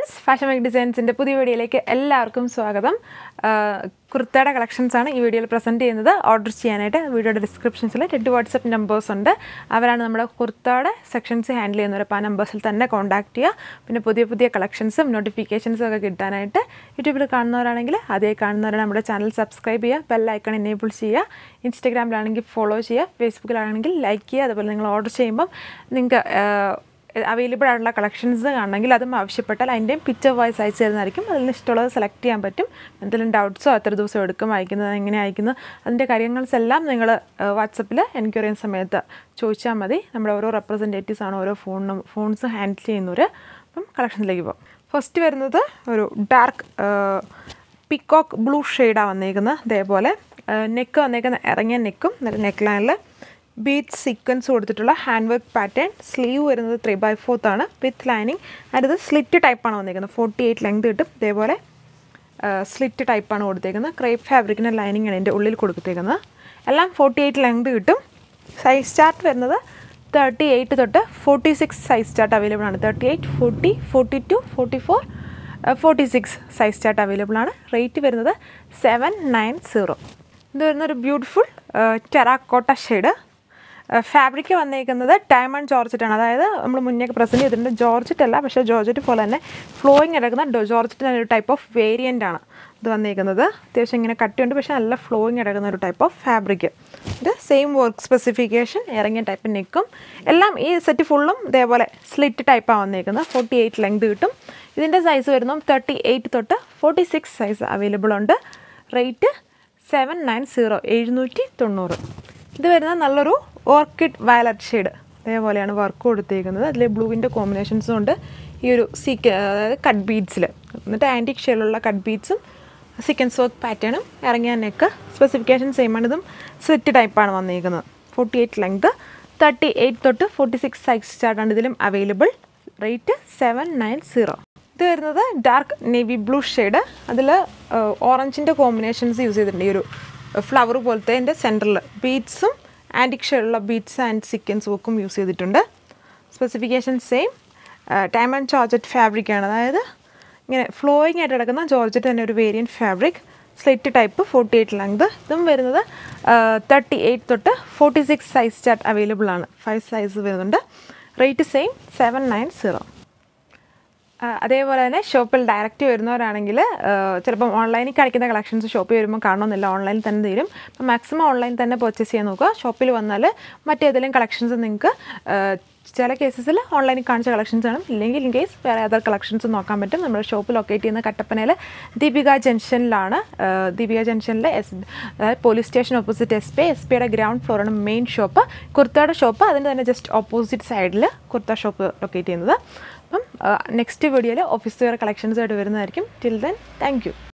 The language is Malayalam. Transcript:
ഫ്രണ്ട്സ് ഫാഷൻ മേക്ക് ഡിസൈൻസിൻ്റെ പുതിയ വീഡിയോയിലേക്ക് എല്ലാവർക്കും സ്വാഗതം ആ, കുർത്തയുടെ കളക്ഷൻസ് ആണ് ഈ വീഡിയോയിൽ പ്രസൻറ്റ് ചെയ്യുന്നത് ഓർഡർ ചെയ്യാനായിട്ട് വീഡിയോയുടെ ഡിസ്ക്രിപ്ഷൻസിൽ രണ്ട് വാട്സപ്പ് നമ്പേഴ്സ് ഉണ്ട് അവരാണ് നമ്മുടെ കുർത്തയുടെ സെക്ഷൻസ് ഹാൻഡിൽ ചെയ്യുന്നവർ അപ്പോൾ ആ നമ്പേഴ്സിൽ തന്നെ കോൺടാക്ട് ചെയ്യുക പിന്നെ പുതിയ പുതിയ കളക്ഷൻസും നോട്ടിഫിക്കേഷൻസും ഒക്കെ കിട്ടാനായിട്ട് യൂട്യൂബിൽ കാണുന്നവരാണെങ്കിൽ അതേ കാണുന്നവരാണ് നമ്മുടെ ചാനൽ സബ്സ്ക്രൈബ് ചെയ്യുക ബെൽ ഐക്കൺ എനേബിൾ ചെയ്യുക ഇൻസ്റ്റഗ്രാമിലാണെങ്കിൽ ഫോളോ ചെയ്യുക ഫേസ്ബുക്കിലാണെങ്കിൽ ലൈക്ക് ചെയ്യുക അതുപോലെ നിങ്ങൾ ഓർഡർ ചെയ്യുമ്പം നിങ്ങൾക്ക് അവൈലബിൾ ആയിട്ടുള്ള കളക്ഷൻസ് കാണണമെങ്കിൽ അതും ആവശ്യപ്പെട്ടാൽ അതിൻ്റെയും പിക്ചർ വൈസ് അയച്ചു തരുന്നതായിരിക്കും അതിൽ നിന്ന് ഇഷ്ടമുള്ളത് സെലക്ട് ചെയ്യാൻ പറ്റും എന്തെങ്കിലും ഡൗട്ട്സോ എത്ര ദിവസം എടുക്കും അയക്കുന്നത് എങ്ങനെ അയക്കുന്നു അതിൻ്റെ കാര്യങ്ങൾസ് എല്ലാം നിങ്ങൾ വാട്സപ്പിൽ എൻക്വയറി ചെയ്യുന്ന സമയത്ത് ചോദിച്ചാൽ മതി നമ്മുടെ ഓരോ റെപ്രസെൻറ്റേറ്റീവ്സ് ആണ് ഓരോ ഫോണും ഫോൺസ് ഹാൻഡിൽ ചെയ്യുന്നവർ അപ്പം കളക്ഷനിലേക്ക് പോകാം ഫസ്റ്റ് വരുന്നത് ഒരു ഡാർക്ക് പിക്കോക്ക് ബ്ലൂ ഷെയ്ഡാണ് വന്നേക്കുന്നത് അതേപോലെ നെക്ക് വന്നേക്കുന്ന ഇറങ്ങിയ നെക്കും നെക്ക് ലൈനിൽ ബീറ്റ് സീക്വൻസ് കൊടുത്തിട്ടുള്ള ഹാൻഡ് വർക്ക് പാറ്റേൺ സ്ലീവ് വരുന്നത് ത്രീ ബൈ ഫോർത്ത് ആണ് വിത്ത് ലൈനിങ് ആൻഡ് ഇത് സ്ലിറ്റ് ടൈപ്പാണ് വന്നിരിക്കുന്നത് ഫോർട്ടി എയ്റ്റ് ലെങ്ത് കിട്ടും ഇതേപോലെ സ്ലിറ്റ് ടൈപ്പാണ് കൊടുത്തേക്കുന്നത് ക്രേപ്പ് ഫാബ്രിക്കിൻ്റെ ലൈനിങ് ആണ് ഇതിൻ്റെ ഉള്ളിൽ കൊടുത്തേക്കുന്നത് എല്ലാം ഫോർട്ടി എയ്റ്റ് ലെങ്ത് കിട്ടും സൈസ് ചാർട്ട് വരുന്നത് തേർട്ടി എയ്റ്റ് തൊട്ട് forty six size chart available ആണ് thirty eight forty forty two forty four forty six size chart available ആണ് റേറ്റ് വരുന്നത് സെവൻ നയൻ സീറോ ഇത് വരുന്ന ഒരു ബ്യൂട്ടിഫുൾ ടെറാക്കോട്ട ഷെയ്ഡ് ഫാബ്രിക് വന്നേക്കുന്നത് ഡയമണ്ട് ജോർജറ്റാണ് അതായത് നമ്മൾ മുന്നേ പ്രസൻറ്റ് ചെയ്തിട്ടുണ്ട് ജോർജറ്റ് അല്ല പക്ഷേ ജോർജറ്റ് പോലെ തന്നെ ഫ്ലോയിങ് കിടക്കുന്ന ജോർജറ്റിൻ്റെ ഒരു ടൈപ്പ് ഓഫ് വേരിയൻ്റ് ആണ് ഇത് വന്നേക്കുന്നത് അത്യാവശ്യം ഇങ്ങനെ കട്ടിയുണ്ട് പക്ഷേ നല്ല ഫ്ലോയിങ് കിടക്കുന്ന ഒരു ടൈപ്പ് ഓഫ് ഫാബ്രിക് ഇത് സെയിം വർക്ക് സ്പെസിഫിക്കേഷൻ ഇറങ്ങിയ ടൈപ്പ് നെക്കും എല്ലാം ഈ സെറ്റ് ഫുള്ളും ഇതേപോലെ സ്ലിറ്റ് ടൈപ്പാണ് വന്നേക്കുന്നത് ഫോർട്ടി എയ്റ്റ് ലെങ്ത് കിട്ടും ഇതിൻ്റെ സൈസ് വരുന്നത് തേർട്ടി എയ്റ്റ് തൊട്ട് ഫോർട്ടി സിക്സ് സൈസ് അവൈലബിൾ ഉണ്ട് റേറ്റ് സെവൻ നയൻ സീറോ എഴുന്നൂറ്റി തൊണ്ണൂറ് ഇത് വരുന്നത് നല്ലൊരു ഓർക്കിഡ് വയലറ്റ് ഷെയ്ഡ് അതേപോലെയാണ് വർക്ക് കൊടുത്തേക്കുന്നത് അതിൽ ബ്ലൂവിൻ്റെ കോമ്പിനേഷൻസും ഉണ്ട് ഈ ഒരു സീക്ക അതായത് കട്ട് ബീഡ്സിൽ എന്നിട്ട് ആൻറ്റിക് ഷെയ്ഡിലുള്ള കട്ട് ബീഡ്സും സീക്വൻസ് വർക്ക് പാറ്റേണും ഇറങ്ങിയ നെക്ക് സ്പെസിഫിക്കേഷൻ സെയിം ആണ് ഇതും സെറ്റ് ടൈപ്പാണ് വന്നിരിക്കുന്നത് forty eight length thirty eight തൊട്ട് ഫോർട്ടി സിക്സ് സൈസ് ചാർട്ടാണ് ഇതിലും available rate seven nine zero ഇത് വരുന്നത് ഡാർക്ക് നേവി ബ്ലൂ ഷെയ്ഡ് അതിൽ ഓറഞ്ചിൻ്റെ കോമ്പിനേഷൻസ് യൂസ് ചെയ്തിട്ടുണ്ട് ഈ ഒരു ഫ്ലവർ പോലത്തെ എൻ്റെ സെൻറ്ററിൽ ബീഡ്സും ആൻറ്റിക് ഷെയ്ഡുള്ള ബീഡ്സ് ആൻഡ് സീക്വൻസ് വർക്കും യൂസ് ചെയ്തിട്ടുണ്ട് specification same time and georgette fabric ആണ് അതായത് ഇങ്ങനെ ഫ്ലോയിങ് ആയിട്ട് കിടക്കുന്ന ജോർജറ്റ് തന്നെ ഒരു variant fabric slit type forty eight length ഇതും വരുന്നത് തേർട്ടി എയ്റ്റ് തൊട്ട് forty six size chart available ആണ് ഫൈവ് സൈസ് വരുന്നുണ്ട് rate same seven nine zero അതേപോലെ തന്നെ ഷോപ്പിൽ ഡയറക്റ്റ് വരുന്നവരാണെങ്കിൽ ചിലപ്പം ഓൺലൈനിൽ കാണിക്കുന്ന കളക്ഷൻസ് ഷോപ്പിൽ വരുമ്പോൾ കാണണമെന്നില്ല ഓൺലൈനിൽ തന്നെ തരും അപ്പം മാക്സിമം ഓൺലൈൻ തന്നെ പർച്ചേസ് ചെയ്യാൻ നോക്കുക ഷോപ്പിൽ വന്നാൽ മറ്റേതെങ്കിലും കളക്ഷൻസ് നിങ്ങൾക്ക് ചില കേസസിൽ ഓൺലൈനിൽ കാണിച്ച കളക്ഷൻസ് ആണ് ഇല്ലെങ്കിൽ ഇൻ കേസ് വേറെ അതർ കളക്ഷൻസ് നോക്കാൻ പറ്റും നമ്മുടെ ഷോപ്പ് ലൊക്കേറ്റ് ചെയ്യുന്ന കട്ടപ്പനയിൽ ദീപിക ജംഗ്ഷനിലാണ് ദീപിക ജംഗ്ഷനിലെ എസ് അതായത് police station opposite S P S പിയുടെ ഗ്രൗണ്ട് ഫ്ലോറാണ് മെയിൻ ഷോപ്പ് കുർത്തയുടെ ഷോപ്പ് അതിൻ്റെ തന്നെ ജസ്റ്റ് ഓപ്പോസിറ്റ് സൈഡിൽ കുർത്ത ഷോപ്പ് ലൊക്കേറ്റ് ചെയ്യുന്നത് അപ്പം നെക്സ്റ്റ് വീഡിയോയിൽ ഓഫീസ് വെയർ കളക്ഷൻസ് ആയിട്ട് വരുന്നതായിരിക്കും ടിൽ ദെൻ താങ്ക് യു